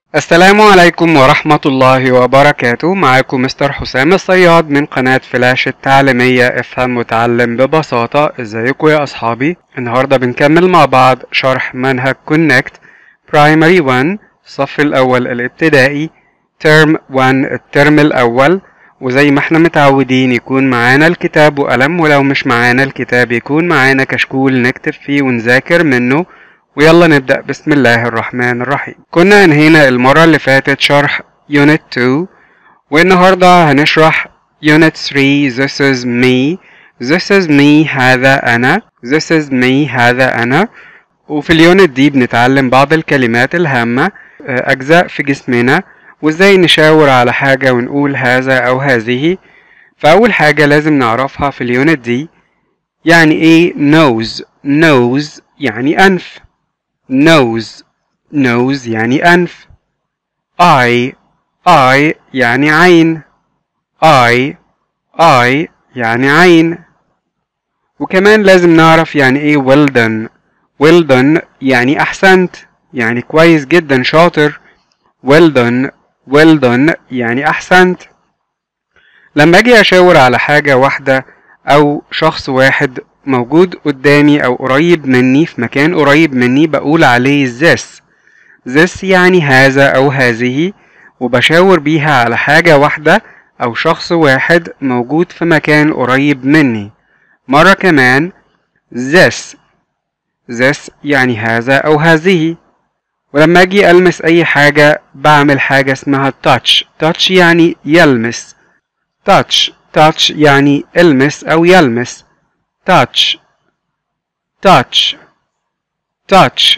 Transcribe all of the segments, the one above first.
السلام عليكم ورحمة الله وبركاته معاكم مستر حسام الصياد من قناة فلاش التعليمية افهم وتعلم ببساطة ازيكم يا اصحابي النهاردة بنكمل مع بعض شرح منهج كونكت برايمري 1 الصف الاول الابتدائي ترم 1 الترم الاول وزي ما احنا متعودين يكون معانا الكتاب وقلم ولو مش معانا الكتاب يكون معانا كشكول نكتب فيه ونذاكر منه ويلا نبدأ بسم الله الرحمن الرحيم كنا انهينا المرة اللي فاتت شرح Unit 2 والنهاردة هنشرح Unit 3 This is me This is me هذا أنا This is me هذا أنا وفي اليونت دي بنتعلم بعض الكلمات الهامة أجزاء في جسمنا وإزاي نشاور على حاجة ونقول هذا أو هذه فأول حاجة لازم نعرفها في اليونت دي يعني إيه nose nose يعني أنف nose nose يعني أنف eye eye يعني عين eye eye يعني عين وكمان لازم نعرف يعني ايه well done well done يعني أحسنت يعني كويس جدا شاطر well done well done يعني أحسنت لما أجي أشاور على حاجة واحدة أو شخص واحد موجود قدامي أو قريب مني في مكان قريب مني بقول عليه this this يعني هذا أو هذه وبشاور بيها على حاجة واحدة أو شخص واحد موجود في مكان قريب مني مرة كمان this this يعني هذا أو هذه ولما أجي ألمس أي حاجة بعمل حاجة اسمها touch touch يعني يلمس touch touch يعني المس أو يلمس touch touch touch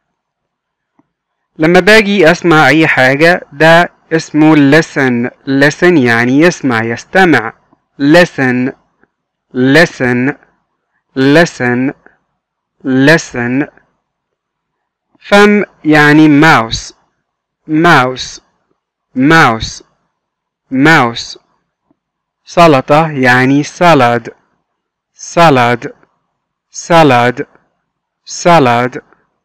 لما باجي اسمع اي حاجة ده اسمه listen listen يعني يسمع يستمع listen listen listen listen فم يعني mouse mouse mouse mouse سلطة يعني salad salad salad salad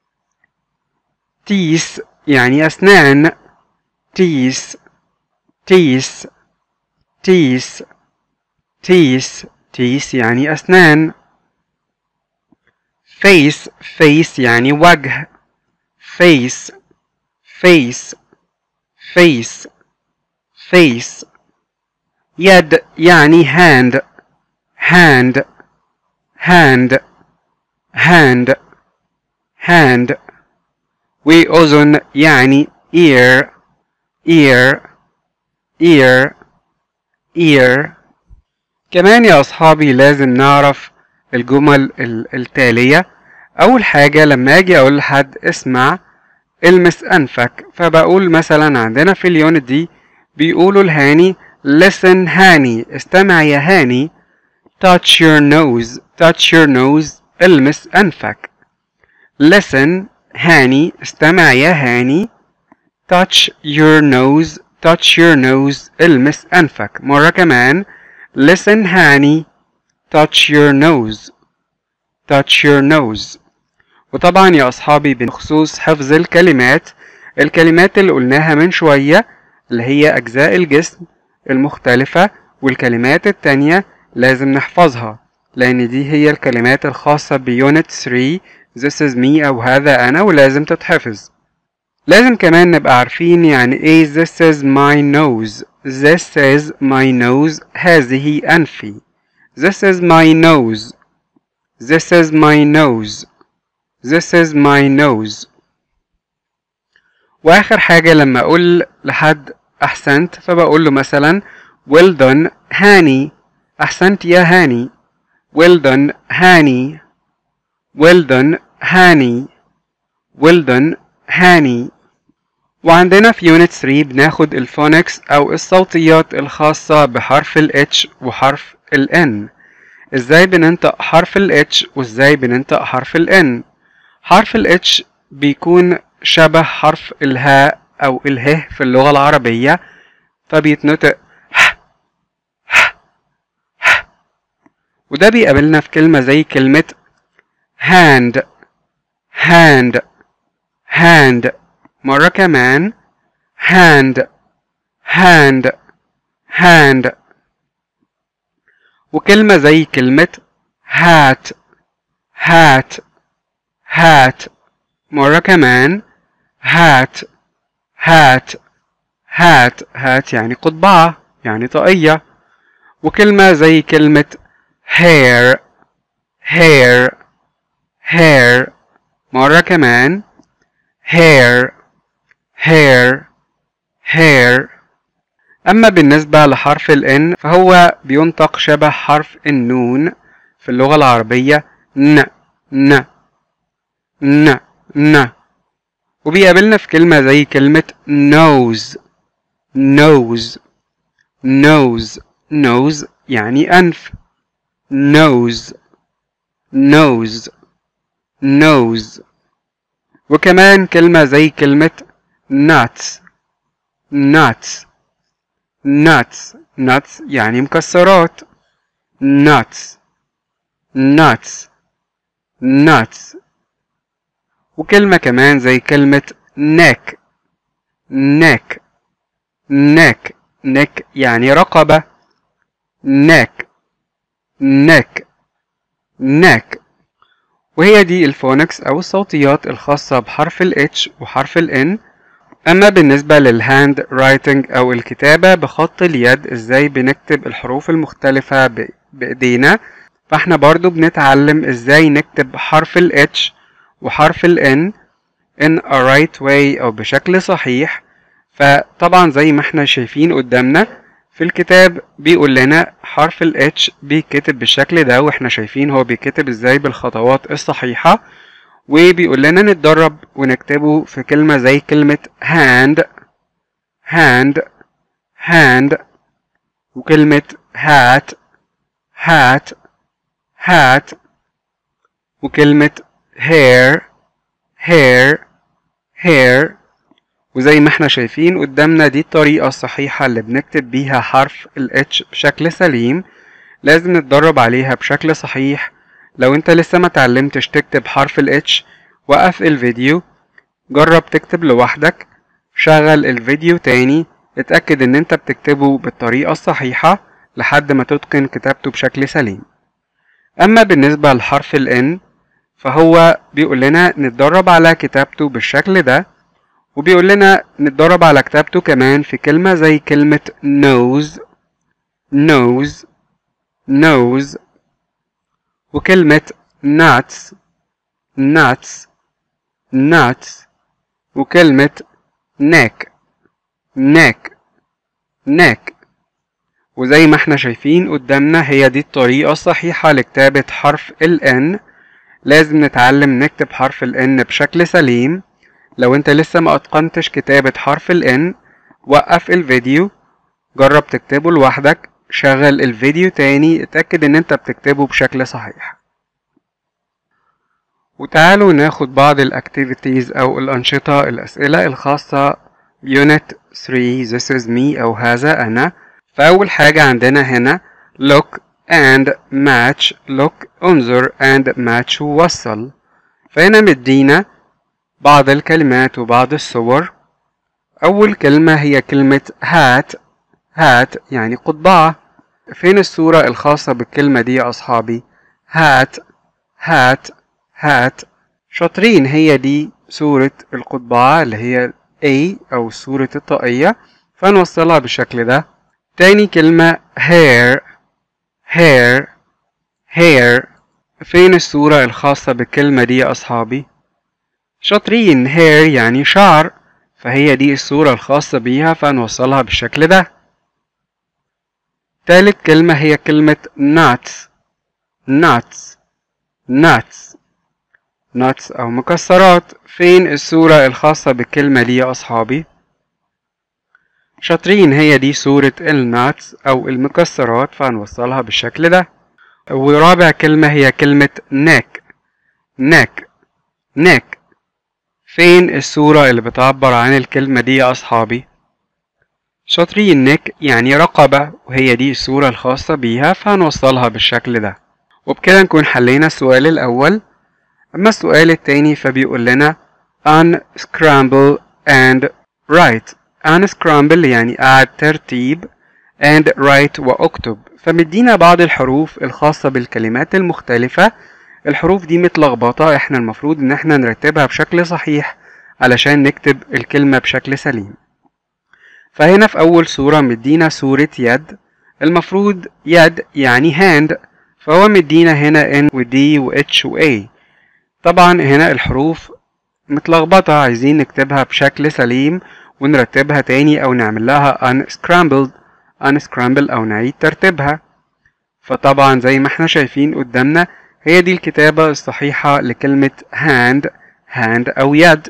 تيس يعني أسنان تيس تيس تيس تيس تيس يعني أسنان face face يعني وجه face face face face يد يعني hand hand hand hand hand وأذن يعني ear ear ear ear كمان يا أصحابي لازم نعرف الجمل التالية أول حاجة لما أجي أقول لحد اسمع المس أنفك فبقول مثلا عندنا في اليونت دي بيقولوا لهاني listen هاني استمع يا هاني touch your nose touch your nose المس أنفك listen هاني استمع يا هاني touch your nose touch your nose المس أنفك مرة كمان listen هاني touch your nose touch your nose وطبعا يا أصحابي بخصوص حفظ الكلمات الكلمات اللي قلناها من شوية اللي هي أجزاء الجسم المختلفة والكلمات التانية لازم نحفظها لأن دي هي الكلمات الخاصة بيونت 3 This is me أو هذا أنا ولازم تتحفظ لازم كمان نبقى عارفين يعني ايه This is my nose This is my nose هذه أنفي This is my nose This is my nose This is my nose وآخر حاجة لما أقول لحد أحسنت فبقول له مثلا well done هاني أحسنت يا هاني well done هاني well done هاني well done هاني وعندنا في يونت 3 بناخد الفونكس أو الصوتيات الخاصة بحرف ال H وحرف ال N ازاي بننطق حرف ال H وازاي بننطق حرف ال N حرف ال H بيكون شبه حرف الهاء أو اله في اللغة العربية فبيتنطق وده بيقابلنا في كلمة زي كلمة hand hand hand مرة كمان hand hand hand وكلمة زي كلمة hat hat hat مرة كمان hat hat hat hat يعني قضبعة يعني طاقية وكلمة زي كلمة hair hair hair مرة كمان hair hair hair أما بالنسبة لحرف ال N فهو بينطق شبه حرف النون في اللغة العربية ن ن ن ن وبيقابلنا في كلمة زي كلمة nose nose nose nose يعني أنف nose nose nose وكمان كلمة زي كلمة nuts nuts nuts nuts يعني مكسرات nuts nuts nuts وكلمة كمان زي كلمة neck neck neck neck يعني رقبة neck neck neck وهي دي الفونكس أو الصوتيات الخاصة بحرف ال H وحرف ال N أما بالنسبة للهاند رايتنج أو الكتابة بخط اليد إزاي بنكتب الحروف المختلفة بإيدينا فإحنا برضو بنتعلم إزاي نكتب حرف ال H وحرف ال N in a right way أو بشكل صحيح فطبعا زي ما احنا شايفين قدامنا في الكتاب بيقول لنا حرف ال H بيتكتب بالشكل ده واحنا شايفين هو بيتكتب ازاي بالخطوات الصحيحة وبيقول لنا نتدرب ونكتبه في كلمة زي كلمة hand hand hand وكلمة hat hat hat وكلمة hair hair hair وزي ما احنا شايفين قدامنا دي الطريقة الصحيحة اللي بنكتب بيها حرف ال H بشكل سليم لازم نتدرب عليها بشكل صحيح لو انت لسه ما تعلمتش تكتب حرف ال H وقف الفيديو جرب تكتب لوحدك شغل الفيديو تاني اتأكد ان انت بتكتبه بالطريقة الصحيحة لحد ما تتقن كتابته بشكل سليم اما بالنسبة لحرف ال N فهو بيقول لنا نتدرب على كتابته بالشكل ده وبيقول لنا نتدرب على كتابته كمان في كلمة زي كلمة nose nose nose وكلمة nuts nuts nuts وكلمة neck neck neck وزي ما احنا شايفين قدامنا هي دي الطريقة الصحيحة لكتابة حرف ال N لازم نتعلم نكتب حرف ال N بشكل سليم لو انت لسه ما اتقنتش كتابة حرف ال N وقف الفيديو جرب تكتبه لوحدك شغل الفيديو تاني اتأكد ان انت بتكتبه بشكل صحيح وتعالوا ناخد بعض الاكتيفيتيز او الانشطة الاسئلة الخاصة يونت 3 this is me او هذا انا فاول حاجة عندنا هنا look and match look انظر and match ووصل فهنا مدينا بعض الكلمات وبعض الصور أول كلمة هي كلمة هات هات يعني قضبعة فين الصورة الخاصة بالكلمة دي يا أصحابي هات هات هات شاطرين هي دي صورة القضبعة اللي هي A أو صورة الطاقية فنوصلها بالشكل ده تاني كلمة hair hair hair فين الصورة الخاصة بالكلمة دي يا أصحابي شاطرين hair يعني شعر فهي دي الصورة الخاصة بيها فنوصلها بالشكل ده تالت كلمة هي كلمة nuts nuts nuts nuts أو مكسرات فين الصورة الخاصة بالكلمة دي يا أصحابي شاطرين هي دي صورة الناتس أو المكسرات فهنوصلها بالشكل ده ورابع كلمة هي كلمة neck neck neck فين الصورة اللي بتعبر عن الكلمة دي يا أصحابي شاطرين نيك يعني رقبة وهي دي الصورة الخاصة بيها فهنوصلها بالشكل ده وبكده نكون حلينا السؤال الأول أما السؤال التاني فبيقول لنا unscramble and write unscramble يعني أعد ترتيب and write واكتب فمدينا بعض الحروف الخاصة بالكلمات المختلفة الحروف دي متلخبطة احنا المفروض ان احنا نرتبها بشكل صحيح علشان نكتب الكلمة بشكل سليم فهنا في أول صورة مدينا صورة يد المفروض يد يعني hand فهو مدينا هنا N و D و H و A طبعا هنا الحروف متلخبطة عايزين نكتبها بشكل سليم ونرتبها تاني أو نعمل لها unscrambled unscramble أو نعيد ترتيبها فطبعا زي ما احنا شايفين قدامنا هي دي الكتابة الصحيحة لكلمة hand hand أو يد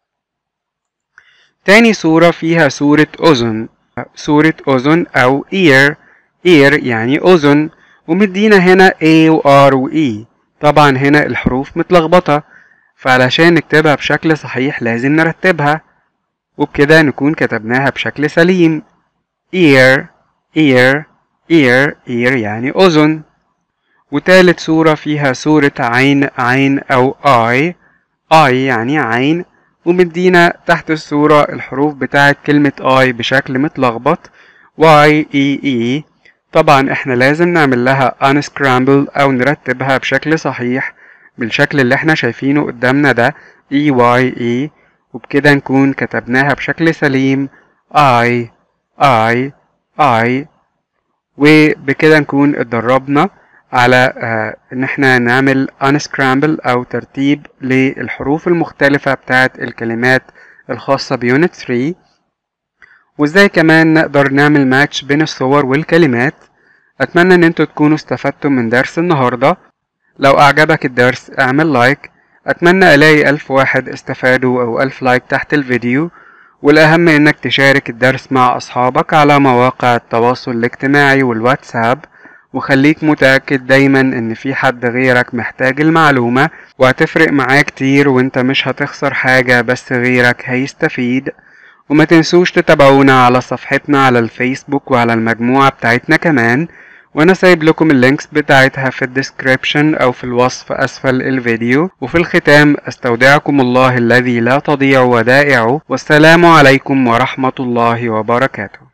تاني صورة فيها صورة أذن صورة أذن أو ear ear يعني أذن ومدينا هنا A و R و E طبعا هنا الحروف متلخبطة فعلشان نكتبها بشكل صحيح لازم نرتبها وبكده نكون كتبناها بشكل سليم ear ear ear ear يعني أذن وتالت صورة فيها صورة عين عين أو eye eye يعني عين ومدينا تحت الصورة الحروف بتاعت كلمة I بشكل متلخبط Y E E طبعا احنا لازم نعمل لها unscramble أو نرتبها بشكل صحيح بالشكل اللي احنا شايفينه قدامنا ده E Y E وبكده نكون كتبناها بشكل سليم I I I وبكده نكون اتدربنا على آه ان احنا نعمل unscramble او ترتيب للحروف المختلفة بتاعت الكلمات الخاصة بيونت 3 وازاي كمان نقدر نعمل ماتش بين الصور والكلمات اتمنى ان انتوا تكونوا استفدتم من درس النهاردة لو اعجبك الدرس اعمل لايك اتمنى الاقي الف واحد استفادوا او الف لايك تحت الفيديو والاهم انك تشارك الدرس مع اصحابك على مواقع التواصل الاجتماعي والواتساب وخليك متأكد دايما ان في حد غيرك محتاج المعلومة وهتفرق معاه كتير وانت مش هتخسر حاجة بس غيرك هيستفيد وما تنسوش تتابعونا على صفحتنا على الفيسبوك وعلى المجموعة بتاعتنا كمان وانا سايب لكم اللينكس بتاعتها في الديسكريبشن او في الوصف اسفل الفيديو وفي الختام استودعكم الله الذي لا تضيع ودائعه والسلام عليكم ورحمة الله وبركاته